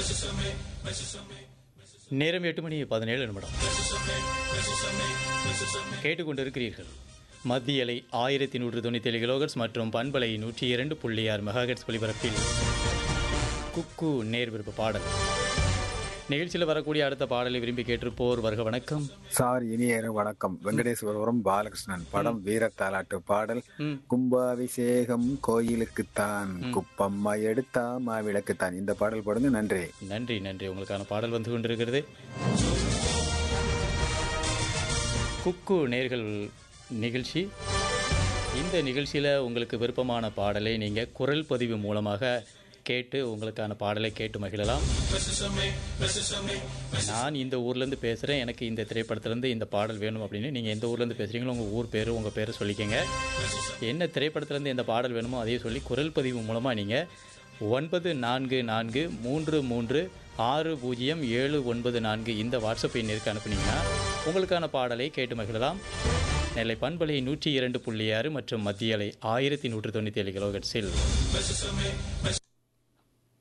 நேரம் எட்டு மணி பதினேழு நிமிடம் கேட்டுக்கொண்டிருக்கிறீர்கள் மத்திய அலை ஆயிரத்தி நூற்று தொண்ணூற்றி ஏழு கிலோகர்ஸ் மற்றும் பண்பலை நூற்றி இரண்டு புள்ளி ஆறு மெகாஹெட்ஸ் ஒலிபரப்பில் குக்கு நேர் விருப்ப பாடல் நிகழ்ச்சியில் வரக்கூடிய அடுத்த பாடலை விரும்பி கேட்டிருப்போர் வருக வணக்கம் சார் இனிய இரவு வணக்கம் வெங்கடேஸ்வரபுரம் பாலகிருஷ்ணன் படம் வீரத்தாலாட்டு பாடல் ம். கும்பாபிஷேகம் கோயிலுக்குத்தான் குப்பம்மா எடுத்தா மாவிளக்குத்தான் இந்த பாடல் பாடுங்க நன்றி நன்றி நன்றி உங்களுக்கான பாடல் வந்து கொண்டிருக்கிறது குக்கு நேர்கள் நிகழ்ச்சி இந்த நிகழ்ச்சியில் உங்களுக்கு விருப்பமான பாடலை நீங்கள் குரல் பதிவு மூலமாக கேட்டு உங்களுக்கான பாடலை கேட்டு மகிழலாம் நான் இந்த ஊர்லேருந்து பேசுகிறேன் எனக்கு இந்த திரைப்படத்துலேருந்து இந்த பாடல் வேணும் அப்படின்னு நீங்கள் எந்த ஊர்லேருந்து பேசுகிறீங்களோ உங்கள் ஊர் பேர் உங்கள் பேரை சொல்லிக்கங்க என்ன திரைப்படத்துலேருந்து எந்த பாடல் வேணுமோ அதையும் சொல்லி குரல் பதிவு மூலமாக நீங்கள் ஒன்பது நான்கு நான்கு மூன்று மூன்று ஆறு பூஜ்ஜியம் ஏழு ஒன்பது நான்கு இந்த வாட்ஸ்அப் எண்ணிற்கு அனுப்புனீங்கன்னா உங்களுக்கான பாடலை கேட்டு மகிழலாம் நெல்லை பண்பலை நூற்றி இரண்டு புள்ளி ஆறு மற்றும் மத்திய அலை ஆயிரத்தி நூற்று தொண்ணூற்றி ஏழு கிலோஹெட்ஸில்